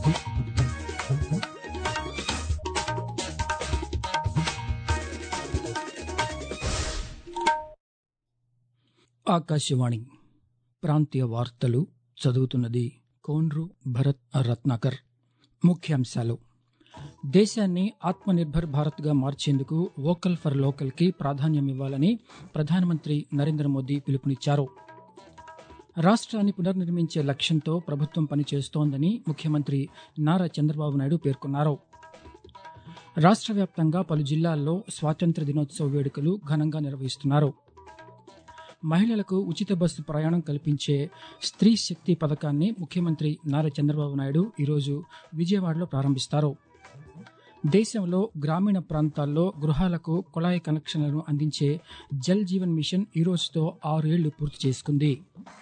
ఆకాశవాణి ప్రాంతీయ వార్తలు చదువుతున్నది కోన్రు భరత్ రత్నాకర్ ముఖ్యాంశాలు దేశాన్ని ఆత్మనిర్భర్ భారత్గా మార్చేందుకు వోకల్ ఫర్ లోకల్కి ప్రాధాన్యమివ్వాలని ప్రధానమంత్రి నరేంద్ర మోదీ పిలుపునిచ్చారు రాష్ట్రాన్ని పునర్నిర్మించే లక్ష్యంతో ప్రభుత్వం పనిచేస్తోందని ముఖ్యమంత్రి నారా చంద్రబాబు నాయుడు పేర్కొన్నారు రాష్ట్ర వ్యాప్తంగా పలు జిల్లాల్లో స్వాతంత్ర దినోత్సవ వేడుకలు ఘనంగా నిర్వహిస్తున్నారు మహిళలకు ఉచిత బస్సు ప్రయాణం కల్పించే స్త్రీ శక్తి పథకాన్ని ముఖ్యమంత్రి నారా చంద్రబాబు నాయుడు ఈరోజు విజయవాడలో ప్రారంభిస్తారు దేశంలో గ్రామీణ ప్రాంతాల్లో గృహాలకు కుళాయి కనెక్షన్లను అందించే జల్ జీవన్ మిషన్ ఈ రోజుతో ఆరేళ్లు పూర్తి చేసుకుంది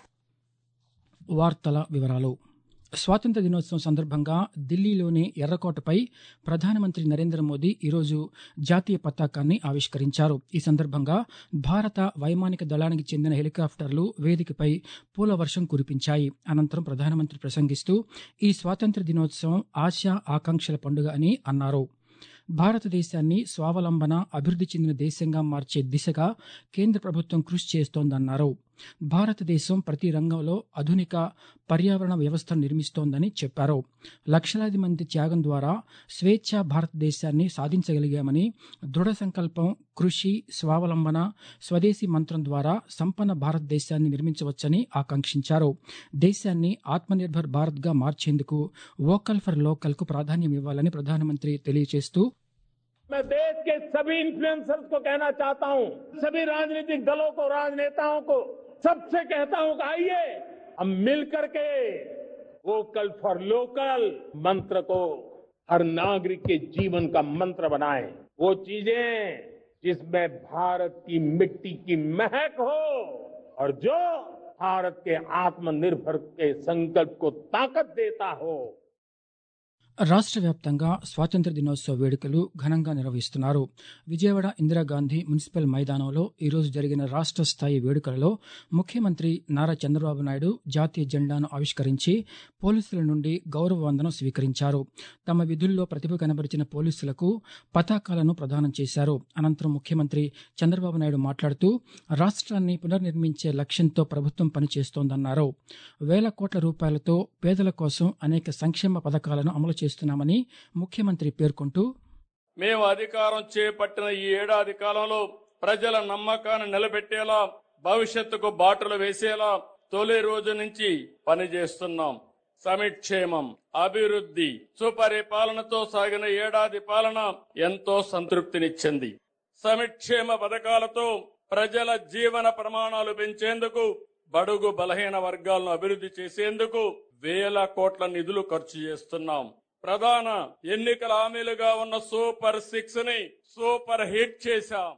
వార్తల వివరాలు స్వాతంత్ర దినోత్సవం సందర్భంగా ఢిల్లీలోని ఎర్రకోటపై ప్రధానమంత్రి నరేంద్ర మోదీ ఈరోజు జాతీయ పతాకాన్ని ఆవిష్కరించారు ఈ సందర్భంగా భారత వైమానిక దళానికి చెందిన హెలికాప్టర్లు వేదికపై పూల వర్షం కురిపించాయి అనంతరం ప్రధానమంత్రి ప్రసంగిస్తూ ఈ స్వాతంత్ర దినోత్సవం ఆశ ఆకాంక్షల పండుగ అని అన్నారు భారతదేశాన్ని స్వావలంబన అభివృద్ధి చెందిన దేశంగా మార్చే దిశగా కేంద్ర ప్రభుత్వం కృషి చేస్తోందన్నారు భారతదేశం ప్రతి రంగంలో ఆధునిక పర్యావరణ వ్యవస్థను నిర్మిస్తోందని చెప్పారు లక్షలాది మంది త్యాగం ద్వారా స్వేచ్ఛ భారతదేశాన్ని సాధించగలిగామని దృఢ సంకల్పం కృషి స్వావలంబన స్వదేశీ మంత్రం ద్వారా సంపన్న భారతదేశాన్ని నిర్మించవచ్చని ఆకాంక్షించారు దేశాన్ని ఆత్మనిర్భర్ భారత్గా మార్చేందుకు వోకల్ ఫర్ లోకల్ కు ప్రాధాన్యం ఇవ్వాలని ప్రధానమంత్రి తెలియజేస్తూ मैं देश के सभी इन्फ्लुएंसर्स को कहना चाहता हूं सभी राजनीतिक दलों को राजनेताओं को सबसे कहता हूं कि आइए हम मिल करके वोकल फॉर लोकल मंत्र को हर नागरिक के जीवन का मंत्र बनाएं वो चीजें जिसमें भारत की मिट्टी की महक हो और जो भारत के आत्मनिर्भर के संकल्प को ताकत देता हो రాష్ట్ర వ్యాప్తంగా స్వాతంత్ర దినోత్సవ వేడుకలు ఘనంగా నిర్వహిస్తున్నారు విజయవాడ ఇందిరాగాంధీ మున్సిపల్ మైదానంలో ఈరోజు జరిగిన రాష్ట్ర స్థాయి వేడుకలలో ముఖ్యమంత్రి నారా చంద్రబాబు నాయుడు జాతీయ జెండాను ఆవిష్కరించి పోలీసుల నుండి గౌరవ వందనం స్వీకరించారు తమ విధుల్లో ప్రతిభ కనబరిచిన పోలీసులకు పతాకాలను ప్రదానం చేశారు అనంతరం ముఖ్యమంత్రి చంద్రబాబు నాయుడు మాట్లాడుతూ రాష్ట్రాన్ని పునర్నిర్మించే లక్ష్యంతో ప్రభుత్వం పనిచేస్తోందన్నారు వేల కోట్ల రూపాయలతో పేదల కోసం అనేక సంక్షేమ పథకాలను అమలు చేస్తున్నామని ముఖ్యమంత్రి పేర్కొంటూ మేము అధికారం చేపట్టిన ఈ ఏడాది కాలంలో ప్రజల నమ్మకాన్ని నిలబెట్టేలా భవిష్యత్తుకు బాటలు వేసేలా తొలి రోజు నుంచి పనిచేస్తున్నాం సమిక్షేమం అభివృద్ధి సుపరిపాలనతో సాగిన ఏడాది పాలన ఎంతో సంతృప్తినిచ్చింది సమిక్షేమ పథకాలతో ప్రజల జీవన ప్రమాణాలు పెంచేందుకు బడుగు బలహీన వర్గాలను అభివృద్ధి చేసేందుకు వేల కోట్ల నిధులు ఖర్చు చేస్తున్నాం ప్రధాన ఎన్నికల హామీలుగా ఉన్న సూపర్ సిక్స్ ని సూపర్ హిట్ చేశాం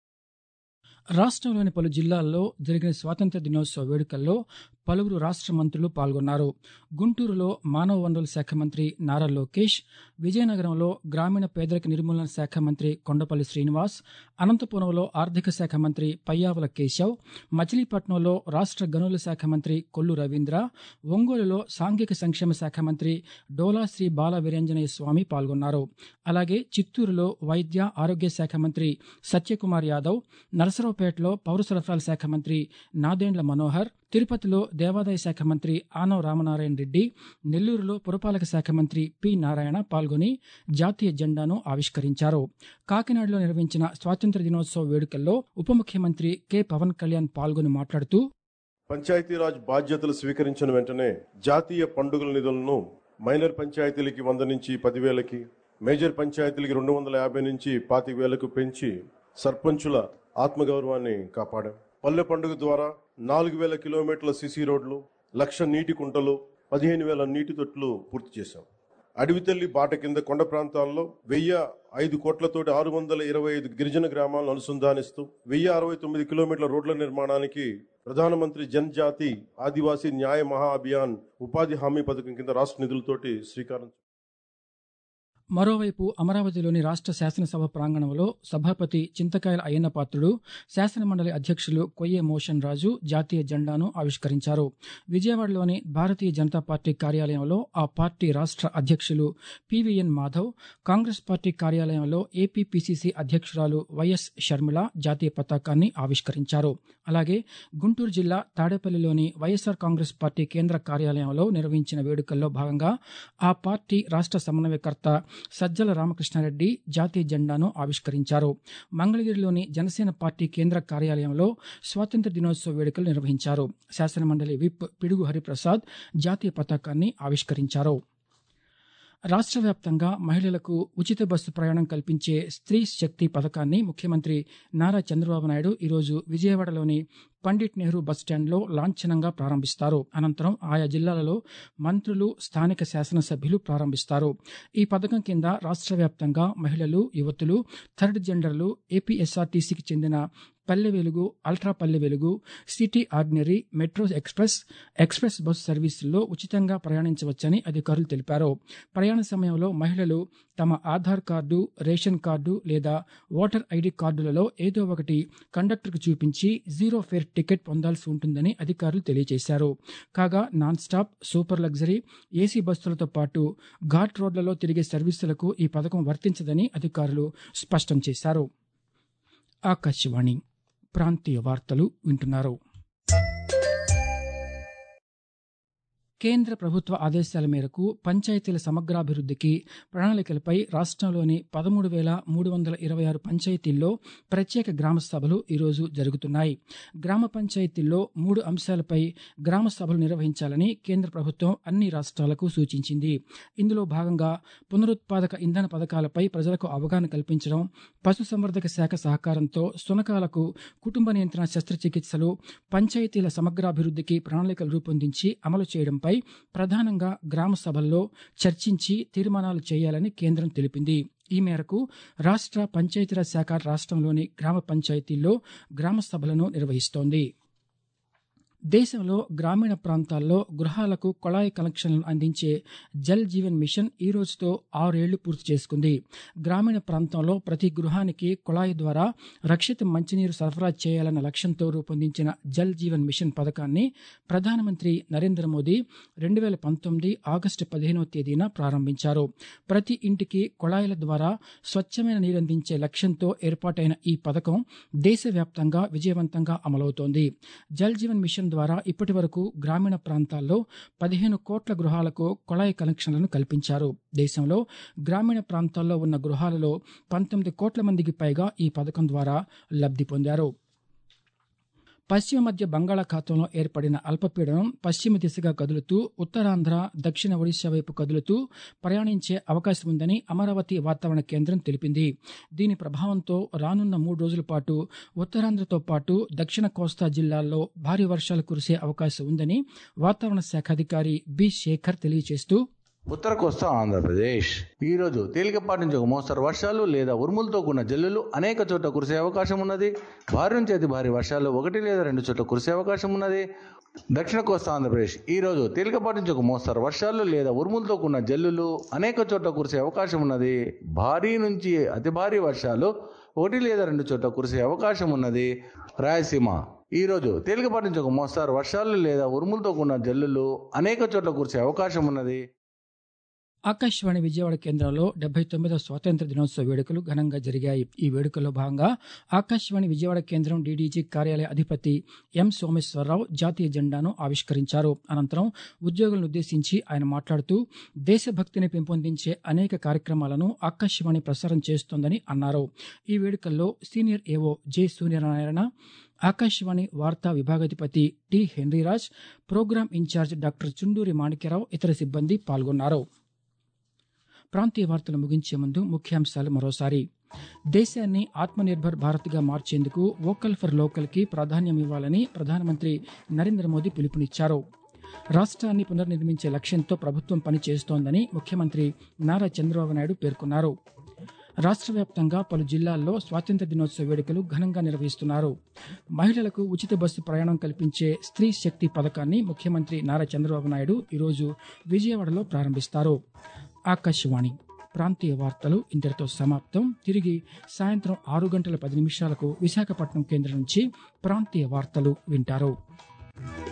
రాష్ట్రంలోని పలు జిల్లాల్లో జరిగిన స్వాతంత్ర దినోత్సవ వేడుకల్లో పలువురు రాష్ట్ర మంత్రులు పాల్గొన్నారు గుంటూరులో మానవ వనరుల శాఖ మంత్రి నారా లోకేష్ విజయనగరంలో గ్రామీణ పేదరిక నిర్మూలన శాఖ మంత్రి కొండపల్లి శ్రీనివాస్ అనంతపురంలో ఆర్థిక శాఖ మంత్రి పయ్యావుల కేశవ్ మచిలీపట్నంలో రాష్ట్ర గనుల శాఖ మంత్రి కొల్లు రవీంద్ర ఒంగోలులో సాంఘిక సంక్షేమ శాఖ మంత్రి డోలా శ్రీ బాల వీరంజనేయ స్వామి పాల్గొన్నారు అలాగే చిత్తూరులో వైద్య ఆరోగ్య శాఖ మంత్రి సత్యకుమార్ యాదవ్ నరసరావుపేటలో పౌర సరఫరాల శాఖ మంత్రి నాదేండ్ల మనోహర్ తిరుపతిలో దేవాదాయ శాఖ మంత్రి ఆనవ రామనారాయణ రెడ్డి నెల్లూరులో పురపాలక శాఖ మంత్రి పి నారాయణ పాల్గొని జాతీయ జెండాను ఆవిష్కరించారు కాకినాడలో నిర్వహించిన స్వాతంత్ర దినోత్సవ వేడుకల్లో ఉప ముఖ్యమంత్రి కె పవన్ కళ్యాణ్ పాల్గొని మాట్లాడుతూ పంచాయతీరాజ్ బాధ్యతలు స్వీకరించిన వెంటనే జాతీయ పండుగల నిధులను మైనర్ పంచాయతీలకి వంద నుంచి పదివేలకి మేజర్ పంచాయతీలకి రెండు వందల యాభై నుంచి పాతిక వేలకు పెంచి సర్పంచుల ఆత్మగౌరవాన్ని కాపాడాం పల్లె పండుగ ద్వారా నాలుగు వేల కిలోమీటర్ల సిసి రోడ్లు లక్ష నీటి కుంటలు పదిహేను వేల నీటి తొట్లు పూర్తి చేశాం అడవి తల్లి బాట కింద కొండ ప్రాంతాల్లో వెయ్యి ఐదు కోట్లతోటి ఆరు వందల ఇరవై ఐదు గిరిజన గ్రామాలను అనుసంధానిస్తూ వెయ్యి అరవై తొమ్మిది కిలోమీటర్ల రోడ్ల నిర్మాణానికి ప్రధానమంత్రి జన్జాతి ఆదివాసీ న్యాయ మహా అభియాన్ ఉపాధి హామీ పథకం కింద రాష్ట్ర నిధులతోటి శ్రీకారం మరోవైపు అమరావతిలోని రాష్ట్ర శాసనసభ ప్రాంగణంలో సభాపతి చింతకాయల అయ్యన్న పాత్రుడు శాసనమండలి అధ్యక్షులు కొయ్యే మోషన్ రాజు జాతీయ జెండాను ఆవిష్కరించారు విజయవాడలోని భారతీయ జనతా పార్టీ కార్యాలయంలో ఆ పార్టీ రాష్ట్ర అధ్యక్షులు పివిఎన్ మాధవ్ కాంగ్రెస్ పార్టీ కార్యాలయంలో ఏపీపీసీసీ అధ్యక్షురాలు వైఎస్ షర్మిల జాతీయ పతాకాన్ని ఆవిష్కరించారు అలాగే గుంటూరు జిల్లా తాడేపల్లిలోని వైఎస్ఆర్ కాంగ్రెస్ పార్టీ కేంద్ర కార్యాలయంలో నిర్వహించిన వేడుకల్లో భాగంగా ఆ పార్టీ రాష్ట్ర సమన్వయకర్త సజ్జల రామకృష్ణారెడ్డి జాతీయ జెండాను ఆవిష్కరించారు మంగళగిరిలోని జనసేన పార్టీ కేంద్ర కార్యాలయంలో స్వాతంత్ర దినోత్సవ వేడుకలు నిర్వహించారు శాసనమండలి విప్ పిడుగు హరిప్రసాద్ జాతీయ పతాకాన్ని ఆవిష్కరించారు రాష్ట్ర వ్యాప్తంగా మహిళలకు ఉచిత బస్సు ప్రయాణం కల్పించే స్త్రీ శక్తి పథకాన్ని ముఖ్యమంత్రి నారా చంద్రబాబు నాయుడు ఈరోజు విజయవాడలోని పండిట్ నెహ్రూ బస్టాండ్లో లాంఛనంగా ప్రారంభిస్తారు అనంతరం ఆయా జిల్లాలలో మంత్రులు స్థానిక శాసనసభ్యులు ప్రారంభిస్తారు ఈ పథకం కింద రాష్ట్ర వ్యాప్తంగా మహిళలు యువతులు థర్డ్ జెండర్లు ఏపీఎస్ఆర్టీసీకి చెందిన పల్లె వెలుగు ultra Palle Velugu city ordinary metro express express bus సర్వీసుల్లో ఉచితంగా ప్రయాణించవచ్చని అధికారులు తెలిపారు ప్రయాణ సమయంలో మహిళలు తమ ఆధార్ కార్డు రేషన్ కార్డు లేదా ఓటర్ ఐడి కార్డులలో ఏదో ఒకటి కండక్టర్కు చూపించి జీరో ఫేర్ టికెట్ పొందాల్సి ఉంటుందని అధికారులు తెలియజేశారు కాగా non stop super luxury AC బస్సులతో పాటు ఘాట్ రోడ్లలో తిరిగే సర్వీసులకు ఈ పథకం వర్తించదని అధికారులు స్పష్టం చేశారు ఆకాశవాణి ప్రాంతీయ వార్తలు వింటున్నారు కేంద్ర ప్రభుత్వ ఆదేశాల మేరకు పంచాయతీల సమగ్రాభివృద్ధికి ప్రణాళికలపై రాష్ట్రంలోని పదమూడు వేల మూడు వందల ఇరవై ఆరు పంచాయతీల్లో ప్రత్యేక గ్రామ సభలు ఈరోజు జరుగుతున్నాయి గ్రామ పంచాయతీల్లో మూడు అంశాలపై గ్రామ సభలు నిర్వహించాలని కేంద్ర ప్రభుత్వం అన్ని రాష్ట్రాలకు సూచించింది ఇందులో భాగంగా పునరుత్పాదక ఇంధన పథకాలపై ప్రజలకు అవగాహన కల్పించడం పశుసంవర్ధక శాఖ సహకారంతో సునకాలకు కుటుంబ నియంత్రణ శస్త్రచికిత్సలు పంచాయతీల సమగ్రాభివృద్ధికి ప్రణాళికలు రూపొందించి అమలు చేయడంపై ప్రధానంగా గ్రామ సభల్లో చర్చించి తీర్మానాలు చేయాలని కేంద్రం తెలిపింది ఈ మేరకు రాష్ట్ర పంచాయతీరాజ్ శాఖ రాష్ట్రంలోని గ్రామ పంచాయతీల్లో గ్రామ సభలను నిర్వహిస్తోంది దేశంలో గ్రామీణ ప్రాంతాల్లో గృహాలకు కొళాయి కనెక్షన్లను అందించే జల్ జీవన్ మిషన్ ఈ రోజుతో ఆరేళ్లు పూర్తి చేసుకుంది గ్రామీణ ప్రాంతంలో ప్రతి గృహానికి కుళాయి ద్వారా రక్షిత మంచినీరు సరఫరా చేయాలన్న లక్ష్యంతో రూపొందించిన జల్ జీవన్ మిషన్ పథకాన్ని ప్రధానమంత్రి నరేంద్ర మోదీ రెండు వేల పంతొమ్మిది ఆగస్టు పదిహేనవ తేదీన ప్రారంభించారు ప్రతి ఇంటికి కుళాయిల ద్వారా స్వచ్ఛమైన నీరందించే లక్ష్యంతో ఏర్పాటైన ఈ పథకం దేశవ్యాప్తంగా విజయవంతంగా అమలవుతోంది జల్ జీవన్ మిషన్ ద్వారా ఇప్పటి వరకు గ్రామీణ ప్రాంతాల్లో పదిహేను కోట్ల గృహాలకు కొళాయి కనెక్షన్లను కల్పించారు దేశంలో గ్రామీణ ప్రాంతాల్లో ఉన్న గృహాలలో పంతొమ్మిది కోట్ల మందికి పైగా ఈ పథకం ద్వారా లబ్ధి పొందారు పశ్చిమ మధ్య బంగాళాఖాతంలో ఏర్పడిన అల్పపీడనం పశ్చిమ దిశగా కదులుతూ ఉత్తరాంధ్ర దక్షిణ ఒడిశా వైపు కదులుతూ ప్రయాణించే అవకాశం ఉందని అమరావతి వాతావరణ కేంద్రం తెలిపింది దీని ప్రభావంతో రానున్న మూడు రోజుల పాటు ఉత్తరాంధ్రతో పాటు దక్షిణ కోస్తా జిల్లాల్లో భారీ వర్షాలు కురిసే అవకాశం ఉందని వాతావరణ శాఖ అధికారి బి శేఖర్ తెలియజేస్తూ ఉత్తర కోస్తా ఆంధ్రప్రదేశ్ ఈ రోజు తేలికపాటి నుంచి ఒక మోస్తరు వర్షాలు లేదా ఉరుములతో కూడిన జల్లులు అనేక చోట్ల కురిసే అవకాశం ఉన్నది భారీ నుంచి అతి భారీ వర్షాలు ఒకటి లేదా రెండు చోట్ల కురిసే అవకాశం ఉన్నది దక్షిణ కోస్తా ఆంధ్రప్రదేశ్ ఈ రోజు తేలికపాటి నుంచి ఒక మోస్తరు వర్షాలు లేదా ఉరుములతో కూడిన జల్లులు అనేక చోట్ల కురిసే అవకాశం ఉన్నది భారీ నుంచి అతి భారీ వర్షాలు ఒకటి లేదా రెండు చోట్ల కురిసే అవకాశం ఉన్నది రాయలసీమ ఈ రోజు తేలికపాటి నుంచి ఒక మోస్తారు వర్షాలు లేదా ఉరుములతో కూడిన జల్లులు అనేక చోట్ల కురిసే అవకాశం ఉన్నది ఆకాశవాణి విజయవాడ కేంద్రంలో డెబ్బై తొమ్మిదవ స్వాతంత్ర దినోత్సవ వేడుకలు ఘనంగా జరిగాయి ఈ వేడుకల్లో భాగంగా ఆకాశవాణి విజయవాడ కేంద్రం డీడీజీ కార్యాలయ అధిపతి ఎం సోమేశ్వరరావు జాతీయ జెండాను ఆవిష్కరించారు అనంతరం ఉద్యోగులను ఉద్దేశించి ఆయన మాట్లాడుతూ దేశభక్తిని పెంపొందించే అనేక కార్యక్రమాలను ఆకాశవాణి ప్రసారం చేస్తోందని అన్నారు ఈ వేడుకల్లో సీనియర్ ఏవో జె సూర్యనారాయణ ఆకాశవాణి వార్తా విభాగాధిపతి T Henryraj programme incharge doctor Chunduri Manikyarao ఇతర సిబ్బంది పాల్గొన్నారు ప్రాంతీయ వార్తలు ముగించే ముందు ముఖ్యాంశాలు మరోసారి దేశాన్ని ఆత్మనిర్భర్ భారత్గా మార్చేందుకు వోకల్ ఫర్ లోకల్కి ప్రాధాన్యం ఇవ్వాలని ప్రధానమంత్రి నరేంద్ర మోదీ పిలుపునిచ్చారు రాష్ట్రాన్ని పునర్నిర్మించే లక్ష్యంతో ప్రభుత్వం పనిచేస్తోందని ముఖ్యమంత్రి నారా చంద్రబాబు నాయుడు పేర్కొన్నారు రాష్ట్ర వ్యాప్తంగా పలు జిల్లాల్లో స్వాతంత్ర దినోత్సవ వేడుకలు ఘనంగా నిర్వహిస్తున్నారు మహిళలకు ఉచిత బస్సు ప్రయాణం కల్పించే స్త్రీ శక్తి పథకాన్ని ముఖ్యమంత్రి నారా చంద్రబాబు నాయుడు ఈరోజు విజయవాడలో ప్రారంభిస్తారు ఆకాశవాణి ప్రాంతీయ వార్తలు ఇంతటితో సమాప్తం తిరిగి సాయంత్రం ఆరు గంటల పది నిమిషాలకు విశాఖపట్నం కేంద్రం నుంచి ప్రాంతీయ వార్తలు వింటారు